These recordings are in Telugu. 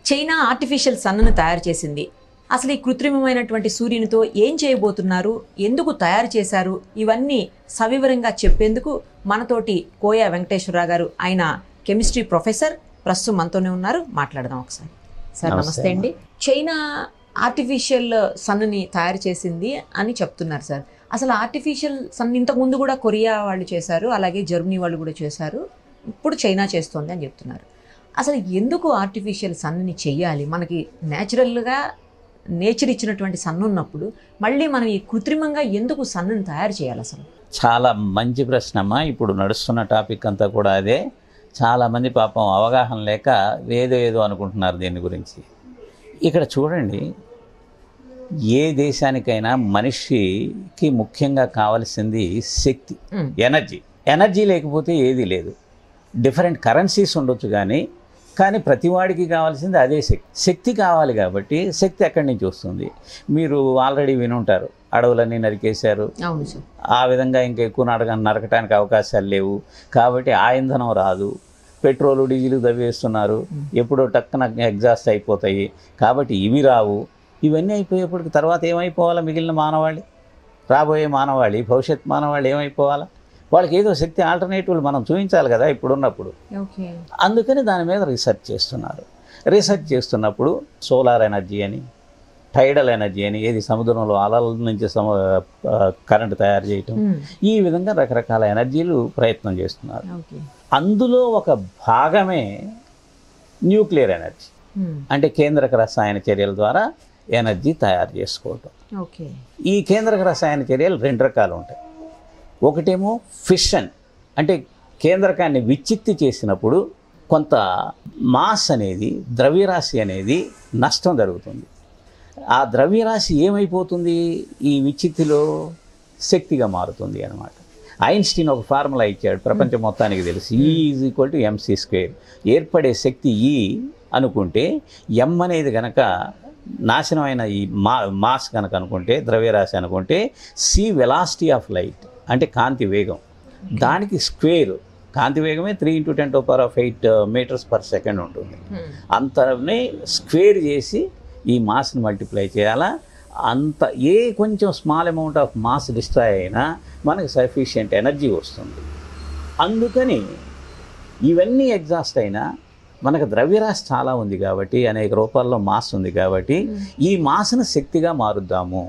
చైనా ఆర్టిఫిషియల్ సన్ను తయారు చేసింది అసలు ఈ కృత్రిమమైనటువంటి సూర్యునితో ఏం చేయబోతున్నారు ఎందుకు తయారు చేశారు ఇవన్నీ సవివరంగా చెప్పేందుకు మనతోటి కోయ వెంకటేశ్వరరావు గారు ఆయన కెమిస్ట్రీ ప్రొఫెసర్ ప్రస్తుతం మనతోనే ఉన్నారు మాట్లాడదాం ఒకసారి సార్ నమస్తే నమస్తే అండి చైనా ఆర్టిఫిషియల్ సన్నుని తయారు చేసింది అని చెప్తున్నారు సార్ అసలు ఆర్టిఫిషియల్ సన్ ఇంతకు ముందు కూడా కొరియా వాళ్ళు చేశారు అలాగే జర్మనీ వాళ్ళు కూడా చేశారు ఇప్పుడు చైనా చేస్తోంది అని చెప్తున్నారు అసలు ఎందుకు ఆర్టిఫిషియల్ సన్ని చెయ్యాలి మనకి న్యాచురల్గా నేచర్ ఇచ్చినటువంటి సన్ ఉన్నప్పుడు మళ్ళీ మనం ఈ కృత్రిమంగా ఎందుకు సన్నుని తయారు చేయాలి అసలు చాలా మంచి ప్రశ్న అమ్మా ఇప్పుడు నడుస్తున్న టాపిక్ అంతా కూడా అదే చాలామంది పాపం అవగాహన లేక ఏదో ఏదో అనుకుంటున్నారు దీని గురించి ఇక్కడ చూడండి ఏ దేశానికైనా మనిషికి ముఖ్యంగా కావాల్సింది శక్తి మ్మ్. ఎనర్జీ ఎనర్జీ లేకపోతే ఏది లేదు డిఫరెంట్ కరెన్సీస్ ఉండొచ్చు కానీ కానీ ప్రతివాడికి కావాల్సింది అదే శక్తి శక్తి కావాలి కాబట్టి శక్తి ఎక్కడి నుంచి వస్తుంది మీరు ఆల్రెడీ వినుంటారు అడవులన్నీ నరికేశారు అవును సార్ ఆ విధంగా ఇంకా ఎక్కువ నరక నరకటానికి అవకాశాలు లేవు కాబట్టి ఆ ఇంధనం రాదు పెట్రోలు డీజిల్ దవ్వేస్తున్నారు ఎప్పుడో టక్కున ఎగ్జాస్ట్ అయిపోతాయి కాబట్టి ఇవి రావు ఇవన్నీ అయిపోయేప్పటికి తర్వాత ఏమైపోవాలా మిగిలిన మానవాళి రాబోయే మానవాళి భవిష్యత్ మానవాళి ఏమైపోవాలా వాళ్ళకి ఏదో శక్తి ఆల్టర్నేటివ్లు మనం చూపించాలి కదా ఇప్పుడున్నప్పుడు ఓకే అందుకని దాని మీద రీసెర్చ్ చేస్తున్నారు రీసెర్చ్ చేస్తున్నప్పుడు సోలార్ ఎనర్జీ అని టైడల్ ఎనర్జీ అని ఏది సముద్రంలో అలల నుంచి సమ కరెంట్ తయారు చేయటం ఈ విధంగా రకరకాల ఎనర్జీలు ప్రయత్నం చేస్తున్నారు ఓకే అందులో ఒక భాగమే న్యూక్లియర్ ఎనర్జీ అంటే కేంద్రక రసాయన చర్యల ద్వారా ఎనర్జీ తయారు చేసుకోవటం ఓకే ఈ కేంద్రక రసాయన చర్యలు రెండు రకాలు ఉంటాయి ఒకటేమో ఫిషన్ అంటే కేంద్రకాన్ని విచ్చిత్తి చేసినప్పుడు కొంత మాస్ అనేది ద్రవ్యరాశి అనేది నష్టం జరుగుతుంది ఆ ద్రవ్యరాశి ఏమైపోతుంది ఈ విచ్చిత్తిలో శక్తిగా మారుతుంది అనమాట ఐన్స్టీన్ ఒక ఫార్ములా ఇచ్చాడు ప్రపంచం మొత్తానికి తెలుసు E is equal to MC square ఏర్పడే శక్తి ఈ అనుకుంటే ఎం అనేది గనక నాశనమైన ఈ మా మాస్ కనుక అనుకుంటే ద్రవ్యరాశి అనుకుంటే సి వెలాసిటీ ఆఫ్ లైట్ అంటే కాంతి వేగం దానికి స్క్వేర్ కాంతి వేగమే three into ten to power of eight metres per second ఉంటుంది అంతనే స్క్వేర్ చేసి ఈ మాస్ని మల్టిప్లై చేయాలా అంత ఏ కొంచెం small amount of mass destroy అయినా మనకి సఫిషియంట్ ఎనర్జీ వస్తుంది అందుకని ఇవన్నీ ఎగ్జాస్ట్ అయినా మనకు ద్రవ్యరాశి చాలా ఉంది కాబట్టి అనేక రూపాల్లో మాస్ ఉంది కాబట్టి ఈ మాస్ను శక్తిగా మారుద్దాము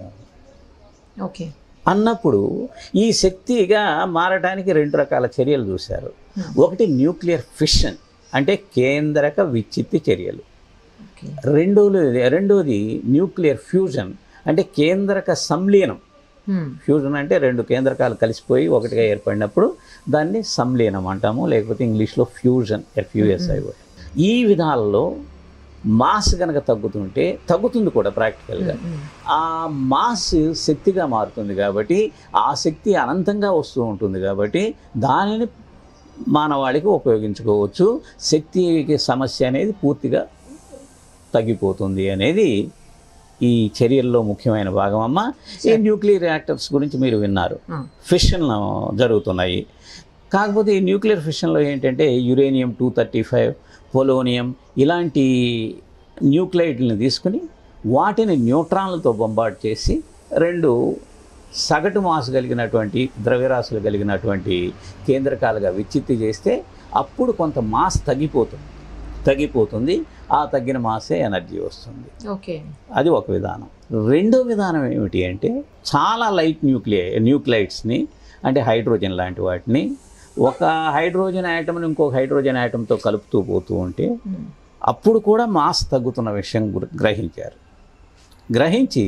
ఓకే అన్నప్పుడు ఈ శక్తిగా మారడానికి రెండు రకాల చర్యలు చూశారు ఒకటి న్యూక్లియర్ ఫిషన్ అంటే కేంద్రక విచ్చిత్తి చర్యలు ఓకే రెండోది రెండోది న్యూక్లియర్ ఫ్యూజన్ అంటే కేంద్రక సంలీనం ఫ్యూజన్ అంటే రెండు కేంద్రకాలు కలిసిపోయి ఒకటిగా ఏర్పడినప్పుడు దాన్ని సంలీనం అంటాము లేకపోతే ఇంగ్లీష్లో ఫ్యూజన్ ఎఫ్యూఎస్ఐ ఈ విధాలలో మాస్ కనుక తగ్గుతుంటే తగ్గుతుంది కూడా ప్రాక్టికల్గా ఆ మాస్ శక్తిగా మారుతుంది కాబట్టి ఆ శక్తి అనంతంగా వస్తూ ఉంటుంది కాబట్టి దానిని మానవాళికి ఉపయోగించుకోవచ్చు శక్తికి సమస్య అనేది పూర్తిగా తగ్గిపోతుంది అనేది ఈ చర్యల్లో ముఖ్యమైన భాగం అమ్మ ఈ న్యూక్లియర్ రియాక్టర్స్ గురించి మీరు విన్నారు ఫిషన్ జరుగుతున్నాయి కాకపోతే ఈ న్యూక్లియర్ ఫిషన్లో ఏంటంటే uranium two thirty five polonium ఇలాంటి న్యూక్లైడ్లను తీసుకుని వాటిని న్యూట్రాన్లతో బొంబాట్ చేసి రెండు సగటు మాసు కలిగినటువంటి ద్రవ్యరాశులు కలిగినటువంటి కేంద్రకాలుగా విచ్చిత్తి చేస్తే అప్పుడు కొంత మాస్ తగ్గిపోతుంది తగ్గిపోతుంది ఆ తగ్గిన మాసే ఎనర్జీ వస్తుంది ఓకే అది ఒక విధానం రెండో విధానం ఏమిటి అంటే చాలా లైట్ న్యూక్లియై న్యూక్లైడ్స్ని అంటే హైడ్రోజన్ లాంటి వాటిని ఒక హైడ్రోజన్ యాటమ్ని ఇంకొక హైడ్రోజన్ యాటమ్తో కలుపుతూ పోతూ ఉంటే అప్పుడు కూడా మాస్ తగ్గుతున్న విషయం గుర్- గ్రహించారు గ్రహించి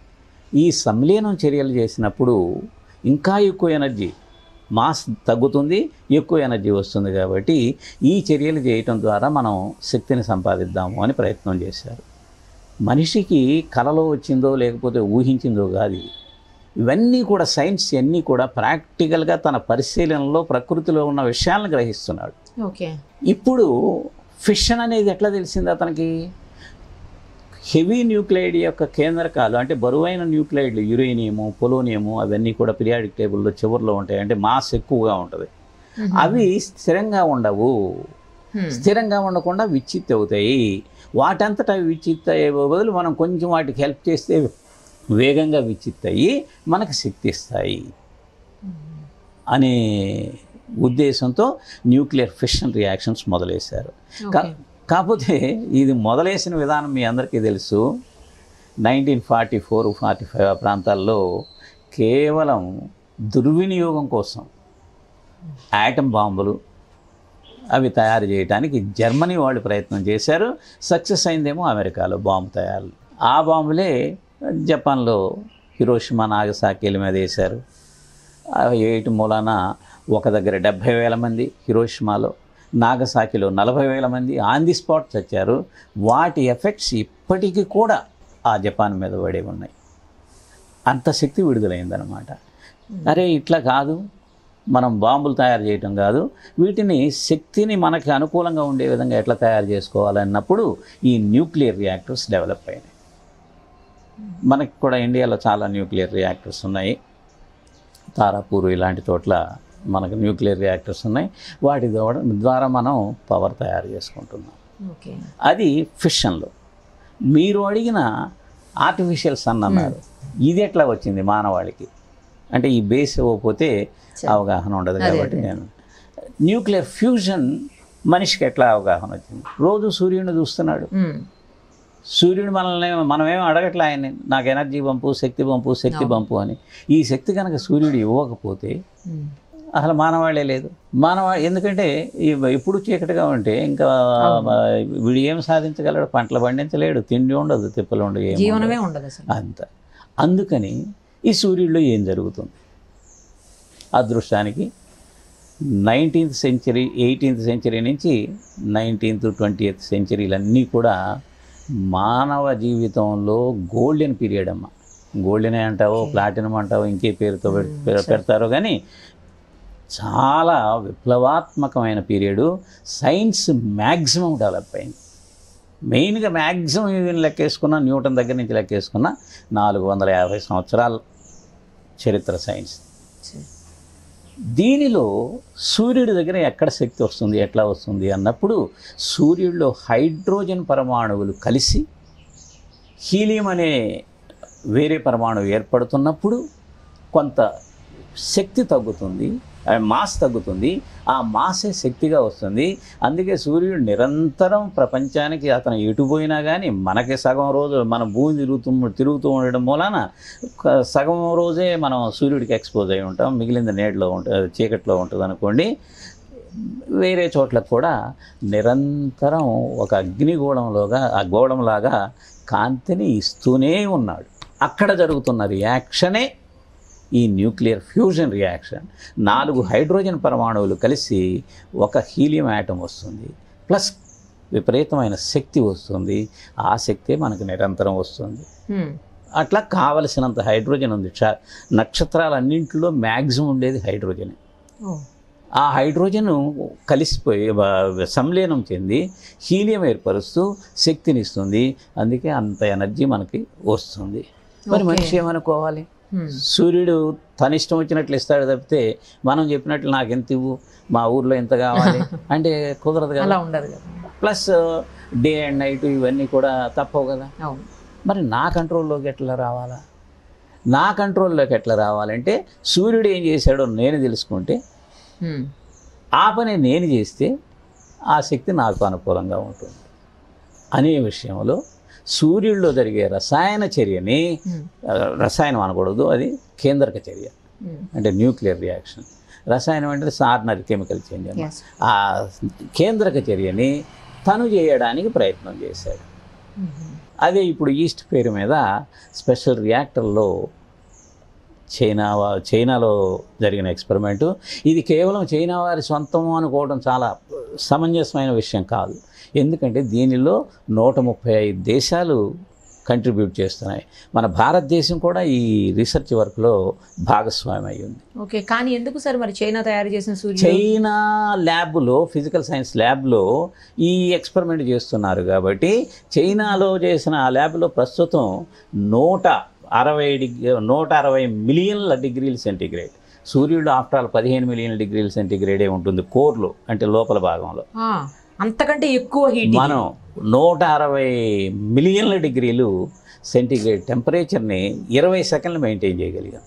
ఈ సంలీనం చర్యలు చేసినప్పుడు ఇంకా ఎక్కువ ఎనర్జీ మాస్ తగ్గుతుంది ఎక్కువ ఎనర్జీ వస్తుంది కాబట్టి ఈ చర్యలు చేయటం ద్వారా మనం శక్తిని సంపాదిద్దాము అని ప్రయత్నం చేశారు మనిషికి కలలో వచ్చిందో లేకపోతే ఊహించిందో కాదు ఇది ఇవన్నీ కూడా సైన్స్ అన్నీ కూడా ప్రాక్టికల్గా తన పరిశీలనలో ప్రకృతిలో ఉన్న విషయాలను గ్రహిస్తున్నాడు ఓకే ఇప్పుడు ఫిషన్ అనేది ఎట్లా తెలిసింది అతనికి హెవీ న్యూక్లైడ్ యొక్క కేంద్రకాలు అంటే బరువైన న్యూక్లైడ్లు యురేనియము పొలోనియము అవన్నీ కూడా పీరియాడిక్ టేబుల్లో చివరిలో ఉంటాయి అంటే మాస్ ఎక్కువగా ఉంటుంది అవి స్థిరంగా ఉండవు స్థిరంగా ఉండకుండా విచ్చిత్తి అవుతాయి వాటంతట అవి విచ్చిత్త అయ్యే బదులు మనం కొంచెం వాటికి హెల్ప్ చేస్తే వేగంగా విచ్చిత్తయి మనకు శక్తి ఇస్తాయి అనే ఉద్దేశంతో న్యూక్లియర్ ఫిషన్ రియాక్షన్స్ మొదలేశారు కా- కాకపోతే ఇది మొదలేసిన విధానం మీ అందరికీ తెలుసు nineteen forty four forty five ఆ ప్రాంతాల్లో కేవలం దుర్వినియోగం కోసం యాటమ్ బాంబులు అవి తయారు చేయడానికి జర్మనీ వాళ్ళు ప్రయత్నం చేశారు సక్సెస్ అయిందేమో అమెరికాలో బాంబు తయారు ఆ బాంబులే జపాన్లో హిరోషిమా నాగసాకిల మీద వేశారు ఆ వేయటం మూలాన ఒక దగ్గర డెబ్భై వేల మంది హిరోషిమాలో నాగసాకిలో నలభై వేల మంది ఆన్ ది స్పాట్ చచ్చారు వాటి ఎఫెక్ట్స్ ఇప్పటికీ కూడా ఆ జపాన్ మీద పడే ఉన్నాయి అంత శక్తి విడుదలైందనమాట అరే ఇట్లా కాదు మనం బాంబులు తయారు చేయటం కాదు వీటిని శక్తిని మనకి అనుకూలంగా ఉండే విధంగా ఎట్లా తయారు చేసుకోవాలన్నప్పుడు ఈ న్యూక్లియర్ రియాక్టర్స్ డెవలప్ అయినాయి మనకి కూడా ఇండియాలో చాలా న్యూక్లియర్ రియాక్టర్స్ ఉన్నాయి తారాపూర్ ఇలాంటి చోట్ల మనకు న్యూక్లియర్ రియాక్టర్స్ ఉన్నాయి వాటి ద్వారా ద్వారా మనం పవర్ తయారు చేసుకుంటున్నాం ఓకే అది ఫిషన్లో మీరు అడిగిన ఆర్టిఫిషియల్ సన్ అన్నారు ఇది ఎట్లా వచ్చింది మానవాళికి అంటే ఈ బేస్ ఇవ్వకపోతే అవగాహన ఉండదు కాబట్టి నేను న్యూక్లియర్ ఫ్యూజన్ మనిషికి ఎట్లా అవగాహన వచ్చింది రోజు సూర్యుడిని చూస్తున్నాడు సూర్యుడు మనల్ని మనమేం అడగట్లే ఆయన్ని నాకు ఎనర్జీ పంపు శక్తి పంపు శక్తి పంపు అని ఈ శక్తి కనుక సూర్యుడు ఇవ్వకపోతే అసలు మానవాళే లేదు మానవా ఎందుకంటే ఈ- ఎప్పుడు చీకటిగా ఉంటే ఇంకా వీడు ఏం సాధించగలడు పంటలు పండించలేడు తిండి ఉండదు తిప్పలు ఉండదు ఏం ఉండదు. జీవనమే ఉండదు అసలు అంత అందుకని ఈ సూర్యుడిలో ఏం జరుగుతుంది అదృష్టానికి నైన్టీన్త్ సెంచరీ ఎయిటీన్త్ సెంచరీ నుంచి నైన్టీన్త్ ట్వంటీ ఎయిత్ సెంచరీలన్నీ కూడా మానవ జీవితంలో గోల్డెన్ పీరియడ్ అమ్మ గోల్డెన్ అంటావో ప్లాటినం అంటావో ఇంకే పేరుతో పెడ్- పె- పెడతారో కానీ చాలా విప్లవాత్మకమైన పీరియడ్ సైన్స్ మ్యాక్సిమం డెవలప్ అయింది మెయిన్గా మ్యాక్సిమం ఈవెన్ లెక్కేసుకున్న న్యూటన్ దగ్గర నుంచి లెక్కేసుకున్న నాలుగు వందల యాభై సంవత్సరాల చరిత్ర సైన్స్ దీనిలో సూర్యుడి దగ్గర ఎక్కడ శక్తి వస్తుంది ఎట్లా వస్తుంది అన్నప్పుడు సూర్యుడిలో హైడ్రోజన్ పరమాణువులు కలిసి హీలియం అనే వేరే పరమాణువు ఏర్పడుతున్నప్పుడు కొంత శక్తి తగ్గుతుంది ఆ మాస్ తగ్గుతుంది ఆ మాసే శక్తిగా వస్తుంది అందుకే సూర్యుడు నిరంతరం ప్రపంచానికి అతను ఎటు పోయినా కానీ మనకి సగం రోజు మన భూమి తిరుగుతూ తిరుగుతూ ఉండడం మూలాన ఒక సగం రోజే మనం సూర్యుడికి ఎక్స్పోజ్ అయి ఉంటాం మిగిలింది నేటిలో ఉంటుంది చీకట్లో ఉంటుంది అనుకోండి వేరే చోట్లకు కూడా నిరంతరం ఒక అగ్నిగోళంలోగా ఆ గోళంలాగా కాంతిని ఇస్తూనే ఉన్నాడు అక్కడ జరుగుతున్న రియాక్షనే ఈ న్యూక్లియర్ ఫ్యూజన్ రియాక్షన్ నాలుగు హైడ్రోజన్ పరమాణువులు కలిసి ఒక హీలియం యాటం వస్తుంది ప్లస్ విపరీతమైన శక్తి వస్తుంది ఆ శక్తే మనకు నిరంతరం వస్తుంది అట్లా కావలసినంత హైడ్రోజన్ ఉంది చ- నక్షత్రాలన్నింటిలో మ్యాక్సిమం ఉండేది హైడ్రోజనే ఆ హైడ్రోజన్ కలిసిపోయి బ- సంలీనం చెంది హీలియం ఏర్పరుస్తూ శక్తినిస్తుంది అందుకే అంత ఎనర్జీ మనకి వస్తుంది మరి Okay. మనిషి ఏమనుకోవాలి సూర్యుడు తన ఇష్టం వచ్చినట్లు ఇస్తాడు తప్పితే మనం చెప్పినట్లు నాకు ఎంత ఇవ్వు మా ఊర్లో ఎంత కావాలి అంటే కుదరదు కదా అలా ఉండదు కదా ప్లస్ డే అండ్ నైట్ ఇవన్నీ కూడా తప్పవు కదా అవును మరి నా కంట్రోల్లోకి ఎట్లా రావాలా నా కంట్రోల్లోకి ఎట్లా రావాలంటే సూర్యుడు ఏం చేశాడో నేను తెలుసుకుంటే Hmm. ఆ పని నేను చేస్తే ఆ శక్తి నాకు అనుకూలంగా ఉంటుంది అనే విషయంలో సూర్యుడిలో జరిగే రసాయన చర్యని Hmm. ఆ, రసాయనం అనకూడదు అది కేంద్రక చర్య Hmm. అంటే న్యూక్లియర్ రియాక్షన్ రసాయనం అంటే సార్నరీ కెమికల్ చేంజ్ అన్నమాట. Yes. ఆ కేంద్రక చర్యని తను చేయడానికి ప్రయత్నం చేశాడు Mhm. అదే ఇప్పుడు ఈస్ట్ పేరు మీద స్పెషల్ రియాక్టర్లో చైనా వా- చైనాలో జరిగిన ఎక్స్పెరిమెంటు ఇది కేవలం చైనా వారి సొంతం అనుకోవడం చాలా సమంజసమైన విషయం కాదు ఎందుకంటే దీనిలో నూట ముప్పై ఐదు దేశాలు కంట్రిబ్యూట్ చేస్తున్నాయి మన భారతదేశం కూడా ఈ రీసెర్చ్ వర్క్లో భాగస్వామి అయి ఉంది ఓకే కానీ ఎందుకు సార్ మరి చైనా తయారు చేసిన సూర్యుడు చైనా ల్యాబ్లో ఫిజికల్ సైన్స్ ల్యాబ్లో ఈ ఎక్స్పెరిమెంట్ చేస్తున్నారు కాబట్టి చైనాలో చేసిన ఆ ల్యాబ్లో ప్రస్తుతం నూట అరవై డిగ్రీ నూట అరవై మిలియన్ల డిగ్రీల సెంటీగ్రేడ్ సూర్యుడు ఆఫ్టర్ ఆల్ పదిహేను మిలియన్ డిగ్రీల సెంటీగ్రేడే ఉంటుంది కోర్లో అంటే లోపల భాగంలో ఆ, అంతకంటే ఎక్కువ హీట్ మనం నూట అరవై మిలియన్ల డిగ్రీలు సెంటిగ్రేడ్ టెంపరేచర్ని ఇరవై సెకండ్లు మెయింటైన్ చేయగలిగాం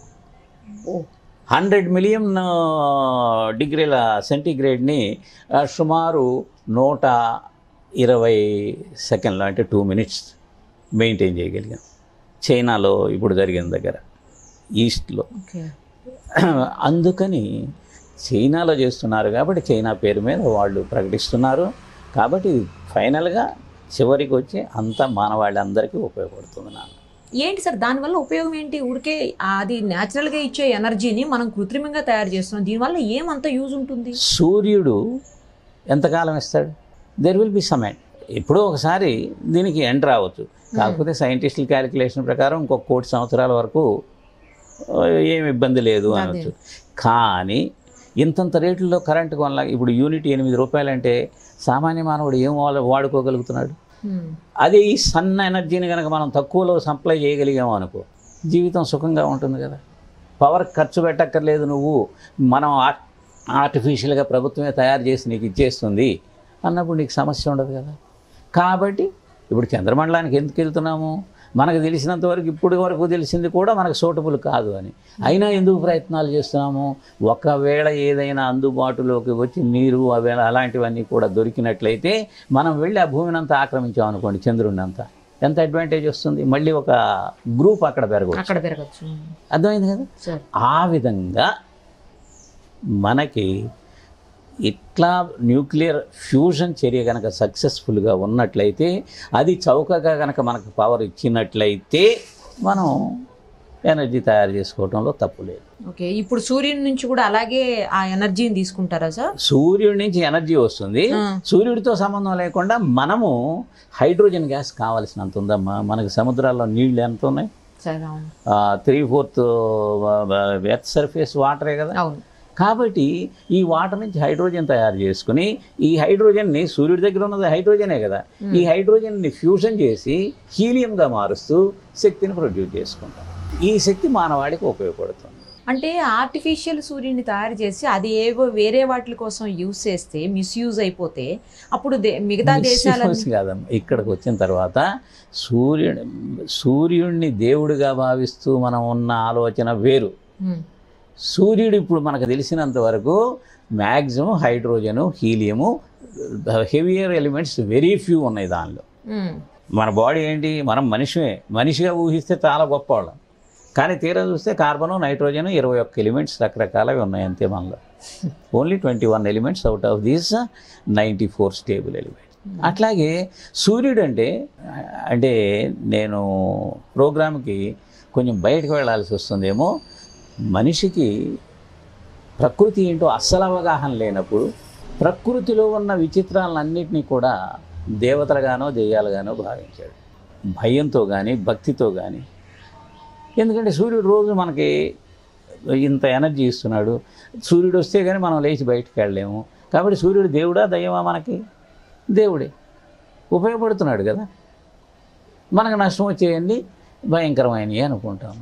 హండ్రెడ్ మిలియన్ డిగ్రీల సెంటిగ్రేడ్ని ఆ, సుమారు నూట ఇరవై సెకండ్లు అంటే టూ మినిట్స్ మెయింటైన్ చేయగలిగాం చైనాలో ఇప్పుడు జరిగిన దగ్గర ఈస్ట్లో ఓకే అందుకని చైనాలో చేస్తున్నారు కాబట్టి చైనా పేరు మీద వాళ్ళు ప్రకటిస్తున్నారు కాబట్టి ఫైనల్గా చివరికి వచ్చి అంత మానవాళ్ళందరికీ ఉపయోగపడుతుంది నాన్న ఏంటి సార్ దానివల్ల ఉపయోగం ఏంటి ఊరికే అది న్యాచురల్గా ఇచ్చే ఎనర్జీని మనం కృత్రిమంగా తయారు చేస్తున్నాం దీనివల్ల ఏమంత యూజ్ ఉంటుంది సూర్యుడు ఎంతకాలం ఇస్తాడు there will be some end ఎప్పుడో ఒకసారి దీనికి ఎండ్ రావచ్చు కాకపోతే సైంటిస్టుల క్యాలిక్యులేషన్ ప్రకారం ఇంకొక కోటి సంవత్సరాల వరకు ఆ, ఏం ఇబ్బంది లేదు అనొచ్చు కానీ ఇంతంత రేట్లలో కరెంటు కొనలా ఇప్పుడు యూనిట్ ఎనిమిది రూపాయలంటే సామాన్య మానవుడు ఏం వాడు- వాడుకోగలుగుతున్నాడు హ్మ్. అదే ఈ సన్ ఎనర్జీని కనుక మనం తక్కువలో సప్లై చేయగలిగాము అనుకో జీవితం సుఖంగా ఉంటుంది కదా పవర్ ఖర్చు పెట్టక్కర్లేదు నువ్వు మనం ఆర్ట్ ఆర్టిఫిషియల్గా ప్రభుత్వమే తయారు చేసి నీకు ఇచ్చేస్తుంది అన్నప్పుడు నీకు సమస్య ఉండదు కదా కాబట్టి ఇప్పుడు చంద్రమండలానికి ఎందుకు వెళ్తున్నాము మనకు తెలిసినంత వరకు ఇప్పుడు వరకు తెలిసింది కూడా మనకు సూటబుల్ కాదు అని అయినా ఎందుకు ప్రయత్నాలు చేస్తున్నాము ఒకవేళ ఏదైనా అందుబాటులోకి వచ్చి నీరు అవి అలాంటివన్నీ కూడా దొరికినట్లయితే మనం వెళ్ళి ఆ భూమిని అంతా ఆక్రమించాం అనుకోండి చంద్రుడిని అంతా ఎంత అడ్వాంటేజ్ వస్తుంది మళ్ళీ ఒక గ్రూప్ అక్కడ పెరగవచ్చు అక్కడ పెరగచ్చు అర్థమైంది కదా సార్ ఆ విధంగా మనకి ఇట్లా న్యూక్లియర్ ఫ్యూజన్ చర్య కనుక సక్సెస్ఫుల్గా ఉన్నట్లయితే అది చౌకగా కనుక మనకు పవర్ ఇచ్చినట్లయితే మనం ఎనర్జీ తయారు చేసుకోవడంలో తప్పు లేదు ఓకే ఇప్పుడు సూర్యుని నుంచి కూడా అలాగే ఆ ఎనర్జీని తీసుకుంటారా సార్ సూర్యుడి నుంచి ఎనర్జీ వస్తుంది ఆ. సూర్యుడితో సంబంధం లేకుండా మనము హైడ్రోజన్ గ్యాస్ కావాల్సినంత ఉందమ్మా మనకి సముద్రాల్లో నీళ్ళు ఎంత ఉన్నాయి సార్ అవును త్రీ ఫోర్త్ ఎర్త్ సర్ఫేస్ వాటరే కదా అవును కాబట్టి ఈ వాటర్ నుంచి హైడ్రోజన్ తయారు చేసుకుని ఈ హైడ్రోజన్ని సూర్యుడి దగ్గర ఉన్నది హైడ్రోజనే కదా ఈ హైడ్రోజన్ని ఫ్యూజన్ చేసి హీలియంగా మారుస్తూ శక్తిని ప్రొడ్యూస్ చేసుకుంటాం ఈ శక్తి మానవాడికి ఉపయోగపడుతుంది అంటే ఆర్టిఫిషియల్ సూర్యుని తయారు చేసి అది ఏవో వేరే వాటి కోసం యూజ్ చేస్తే మిస్యూజ్ అయిపోతే అప్పుడు దే- మిగతా దేశాల Misuse కాదమ్మా ఇక్కడికి వచ్చిన తర్వాత సూర్యుని సూర్యుడిని దేవుడిగా భావిస్తూ మనం ఉన్న ఆలోచన వేరు హ్మ్. సూర్యుడు ఇప్పుడు మనకు తెలిసినంత వరకు maximum hydrogen helium heavier elements very few ఉన్నాయి దానిలో హ్మ్. మన బాడీ ఏంటి మనం మనిషిమే మనిషిగా ఊహిస్తే చాలా గొప్పవాళ్ళం కానీ తీరా చూస్తే కార్బను నైట్రోజన్ ఇరవై ఒక్క ఎలిమెంట్స్ రకరకాలవి ఉన్నాయి అంతే మనలో only twenty one elements out of these ninety four stable elements అట్లాగే సూర్యుడు అంటే అంటే నేను ప్రోగ్రామ్కి కొంచెం బయటకు వెళ్ళాల్సి వస్తుందేమో మనిషికి ప్రకృతి ఏంటో అస్సలు అవగాహన లేనప్పుడు ప్రకృతిలో ఉన్న విచిత్రాలన్నింటినీ కూడా దేవతలుగానో దెయ్యాలుగానో భావించాడు భయంతో కానీ భక్తితో కానీ ఎందుకంటే సూర్యుడు రోజు మనకి ఇంత ఎనర్జీ ఇస్తున్నాడు సూర్యుడు వస్తే కానీ మనం లేచి బయటికి వెళ్ళలేము కాబట్టి సూర్యుడు దేవుడా దయ్యమా మనకి దేవుడే ఉపయోగపడుతున్నాడు కదా మనకు నష్టం వచ్చేయండి భయంకరమైనవి అనుకుంటాము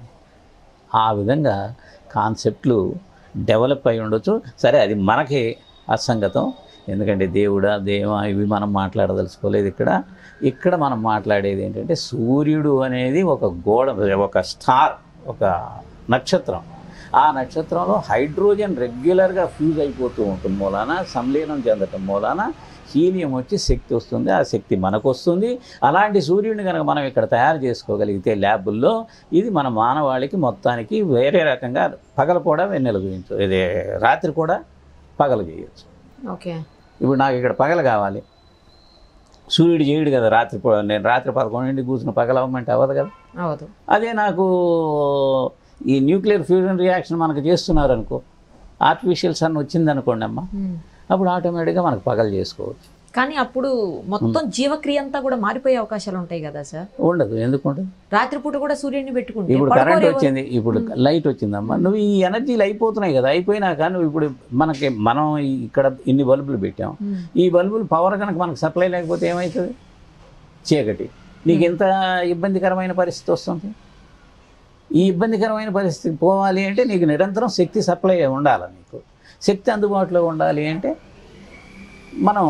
ఆ విధంగా కాన్సెప్ట్లు డెవలప్ అయి ఉండొచ్చు సరే అది మనకి అసంగతం ఎందుకంటే దేవుడా దేవా ఇవి మనం మాట్లాడదలుచుకోలేదు ఇక్కడ ఇక్కడ మనం మాట్లాడేది ఏంటంటే సూర్యుడు అనేది ఒక గోడ ఒక స్టార్ ఒక నక్షత్రం ఆ నక్షత్రంలో హైడ్రోజన్ రెగ్యులర్గా ఫ్యూజ్ అయిపోతూ ఉంటుంది మూలాన సంలీనం చెందటం మూలాన హీలియం వచ్చి శక్తి వస్తుంది ఆ శక్తి మనకు వస్తుంది అలాంటి సూర్యుడిని కనుక మనం ఇక్కడ తయారు చేసుకోగలిగితే ల్యాబుల్లో ఇది మన మానవాళికి మొత్తానికి వేరే రకంగా పగలు కూడా వెన్నెల గురించి ఇది రాత్రి కూడా పగలు చేయొచ్చు ఓకే ఇప్పుడు నాకు ఇక్కడ పగలు కావాలి సూర్యుడు చేయడు కదా రాత్రి పూ- నేను రాత్రి పదకొండింటికి కూర్చుని పగలు అవ్వమంటే అవ్వదు కదా అవదు అదే నాకు ఈ న్యూక్లియర్ ఫ్యూజన్ రియాక్షన్ మనకు చేస్తున్నారు అనుకో ఆర్టిఫిషియల్ సన్ వచ్చింది అనుకోండి అమ్మ హ్మ్. అప్పుడు ఆటోమేటిక్గా మనకు పగలు చేసుకోవచ్చు కానీ అప్పుడు మొత్తం జీవక్రియ అంతా కూడా మారిపోయే అవకాశాలు ఉంటాయి కదా సార్ ఉండదు ఎందుకు ఉండదు రాత్రిపూట కూడా సూర్యుడిని పెట్టుకుంటే ఇప్పుడు కరెంట్ పడుకోరేమో. వచ్చింది ఇప్పుడు లైట్ వచ్చిందమ్మా నువ్వు ఈ ఎనర్జీలు అయిపోతున్నాయి కదా అయిపోయినాక నువ్వు ఇప్పుడు మనకి మనం ఈ- ఇక్కడ ఇన్ని బల్బులు పెట్టాం హ్మ్. ఈ బల్బులు పవర్ కనుక మనకు సప్లై లేకపోతే ఏమవుతుంది చీకటి నీకు ఎంత ఇబ్బందికరమైన పరిస్థితి వస్తుంది ఈ ఇబ్బందికరమైన పరిస్థితి పోవాలి అంటే నీకు నిరంతరం శక్తి సప్లై ఉండాలి నీకు శక్తి అందుబాటులో ఉండాలి అంటే మనం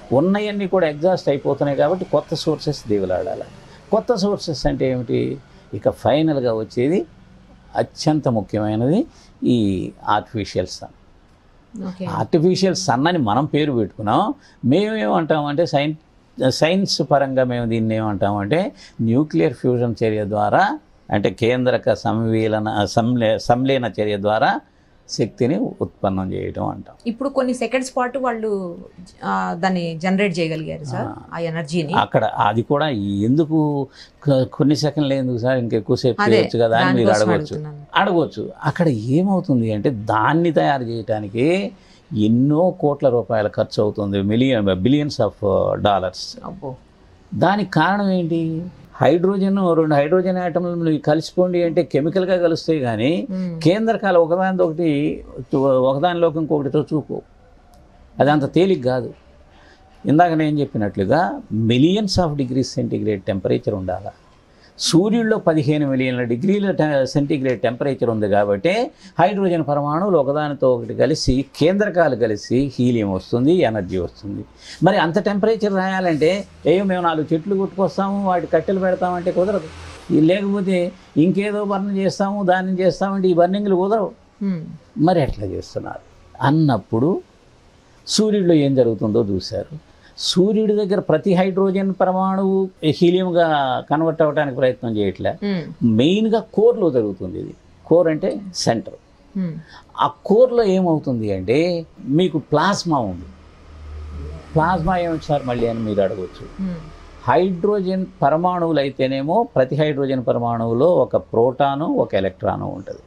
ఉన్నవన్నీ కూడా ఎగ్జాస్ట్ అయిపోతున్నాయి కాబట్టి కొత్త సోర్సెస్ దిగులాడాలి కొత్త సోర్సెస్ అంటే ఏమిటి ఇక ఫైనల్గా వచ్చేది అత్యంత ముఖ్యమైనది ఈ artificial sun okay artificial sun అని మనం పేరు పెట్టుకున్నాం మేమేమంటామంటే సైన్ సైన్స్ పరంగా మేము దీన్ని ఏమంటామంటే న్యూక్లియర్ ఫ్యూజన్ చర్య ద్వారా అంటే కేంద్రక సంవీలన సంలే సంలీన చర్య ద్వారా శక్తిని ఉత్పన్నం చేయటం అంటాం ఇప్పుడు కొన్ని సెకండ్స్ పాటు వాళ్ళు ఆ, దాన్ని జనరేట్ చేయగలిగారు సార్ ఆ ఎనర్జీని అక్కడ అది కూడా ఎందుకు క- కొన్ని సెకండ్లు ఎందుకు సార్ ఇంకెక్కువసేపు అదే చేయొచ్చు కదా అని మీరు దానికోసం అడగవచ్చు అడుగుతున్నాను అడగవచ్చు అక్కడ ఏమవుతుంది అంటే దాన్ని తయారు చేయడానికి ఎన్నో కోట్ల రూపాయల ఖర్చు అవుతుంది మిలియన్ బిలియన్స్ ఆఫ్ డాలర్స్ అబ్బో దానికి కారణం ఏంటి హైడ్రోజన్ రెండు హైడ్రోజన్ ఆటంలు కలిసిపోండి అంటే కెమికల్గా కలుస్తాయి కానీ మ్మ్. కేంద్రకాలు ఒకదానితో ఒకటి ఒకదానిలోకి ఇంకొకటితో చూపు అది అంత తేలిక కాదు ఇందాక నేను చెప్పినట్లుగా millions of degrees centigrade temperature ఉండాలి సూర్యుడిలో పదిహేను మిలియన్ల డిగ్రీల టె- సెంటిగ్రేడ్ టెంపరేచర్ ఉంది కాబట్టి హైడ్రోజన్ పరమాణువులు ఒకదానితో ఒకటి కలిసి కేంద్రకాలు కలిసి హీలియం వస్తుంది ఎనర్జీ వస్తుంది మరి అంత టెంపరేచర్ రాయాలంటే ఏ మేము నాలుగు చెట్లు కొట్టుకొస్తాము వాటి కట్టెలు పెడతామంటే కుదరదు ఇది లేకపోతే ఇంకేదో బర్న్ చేస్తాము దాన్ని చేస్తామంటే ఈ బర్నింగ్లు కుదరవు మ్మ్. మరి ఎట్లా చేస్తున్నారు అన్నప్పుడు సూర్యుడిలో ఏం జరుగుతుందో చూశారు సూర్యుడి దగ్గర ప్రతి హైడ్రోజన్ పరమాణువు హీలియంగా కన్వర్ట్ అవ్వడానికి ప్రయత్నం చేయట్లే మ్మ్. మెయిన్గా కోర్లో జరుగుతుంది ఇది కోర్ అంటే సెంటర్ మ్మ్. ఆ కోర్లో ఏమవుతుంది అంటే మీకు ప్లాస్మా ఉంది ప్లాస్మా ఏమిటి సార్ మళ్ళీ అని మీరు అడగవచ్చు మ్మ్. హైడ్రోజన్ పరమాణువులు అయితేనేమో ప్రతి హైడ్రోజన్ పరమాణువులో ఒక ప్రోటాను ఒక ఎలక్ట్రాను ఉంటుంది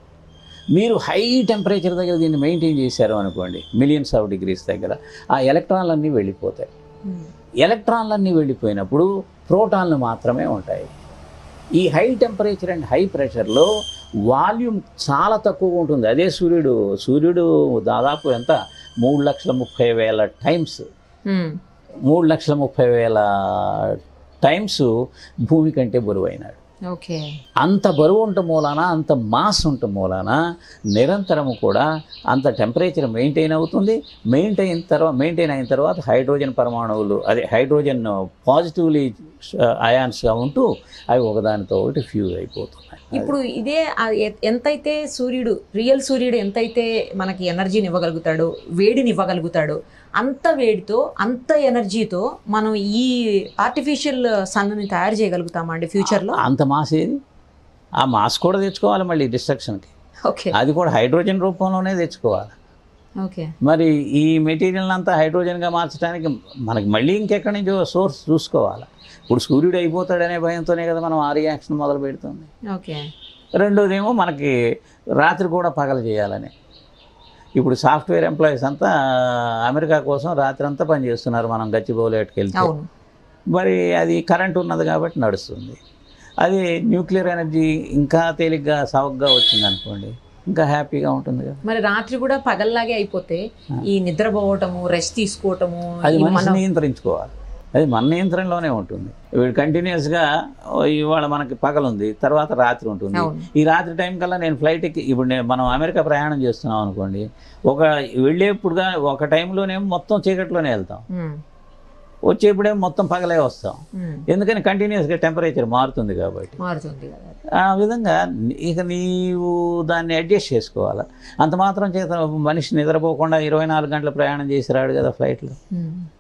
మీరు హై టెంపరేచర్ దగ్గర దీన్ని మెయింటైన్ చేశారు అనుకోండి మిలియన్స్ ఆఫ్ డిగ్రీస్ దగ్గర ఆ ఎలక్ట్రాన్లన్నీ వెళ్ళిపోతాయి మ్మ్. ఎలక్ట్రాన్లన్నీ వెళ్ళిపోయినప్పుడు ప్రోటాన్లు మాత్రమే ఉంటాయి ఈ హై టెంపరేచర్ అండ్ హై ప్రెషర్లో వాల్యూమ్ చాలా తక్కువగా ఉంటుంది అదే సూర్యుడు సూర్యుడు దాదాపు ఎంత మూడు లక్షల ముప్పై వేల టైమ్స్ మ్మ్. మూడు లక్షల ముప్పై వేల టైమ్స్ భూమి కంటే బరువైనాడు ఓకే అంత బరువు ఉండటం మూలాన అంత మాస్ ఉండటం మూలాన నిరంతరము కూడా అంత టెంపరేచర్ మెయింటైన్ అవుతుంది మెయింటైన్ తర్వాత మెయింటైన్ అయిన తర్వాత హైడ్రోజన్ పరమాణువులు అదే హైడ్రోజన్ పాజిటివ్లీ అయాన్స్గా ఉంటూ అవి ఒకదానితో ఒకటి ఫ్యూజ్ అయిపోతున్నాయి ఇప్పుడు ఇదే ఆ ఎ- ఎంతైతే సూర్యుడు రియల్ సూర్యుడు ఎంతైతే మనకి ఎనర్జీని ఇవ్వగలుగుతాడో వేడిని ఇవ్వగలుగుతాడో అంత వేడితో అంత ఎనర్జీతో మనం ఈ ఆర్టిఫిషియల్ సన్ని తయారు చేయగలుగుతామా అండి ఫ్యూచర్లో అంత మాస్ ఏది ఆ మాస్ కూడా తెచ్చుకోవాలి మళ్ళీ డిస్ట్రక్షన్కి ఓకే అది కూడా హైడ్రోజన్ రూపంలోనే తెచ్చుకోవాలి ఓకే మరి ఈ మెటీరియల్ అంతా హైడ్రోజన్గా మార్చడానికి మనకి మళ్ళీ ఇంకెక్కడి నుంచో సోర్స్ చూసుకోవాలి ఇప్పుడు సూర్యుడు అయిపోతాడనే భయంతోనే కదా మనం ఆ రియాక్షన్ మొదలు పెడుతుంది ఓకే రెండోదేమో మనకి రాత్రి కూడా పగలు చేయాలని ఇప్పుడు సాఫ్ట్వేర్ ఎంప్లాయీస్ అంతా అమెరికా కోసం రాత్రి అంతా పనిచేస్తున్నారు మనం గచ్చిబౌలేట్కి వెళ్తే అవును మరి అది కరెంట్ ఉన్నది కాబట్టి నడుస్తుంది అది న్యూక్లియర్ ఎనర్జీ ఇంకా తేలిగ్గా సవగ్గా వచ్చింది అనుకోండి ఇంకా హ్యాపీగా ఉంటుంది కదా మరి రాత్రి కూడా పగల్లాగే అయిపోతే ఈ నిద్రపోవటము రెస్ట్ తీసుకోవటము అది ఈ మనిషి మనం నియంత్రించుకోవాలి అది మన నియంత్రణలోనే ఉంటుంది వీడు కంటిన్యూస్గా ఇవాళ మనకి పగలుంది తర్వాత రాత్రి ఉంటుంది అవును ఈ రాత్రి టైం కల్లా నేను ఫ్లైట్కి ఇప్పుడు నేను మనం అమెరికా ప్రయాణం చేస్తున్నాం అనుకోండి ఒక వెళ్ళేప్పుడుగా ఒక టైంలోనేమో మొత్తం చీకట్లోనే వెళ్తాం ఉమ్, వచ్చేప్పుడేమో మొత్తం పగలే వస్తాం ఉమ్, ఎందుకని కంటిన్యూస్గా టెంపరేచర్ మారుతుంది కాబట్టి మారుతుంది కదా ఆ విధంగా ఇక నీవు దాన్ని అడ్జస్ట్ చేసుకోవాలి అంత మాత్రం చేత మనిషి నిద్రపోకుండా ఇరవై నాలుగు గంటల ప్రయాణం చేసి రాడు కదా ఫ్లైట్లో ఉమ్,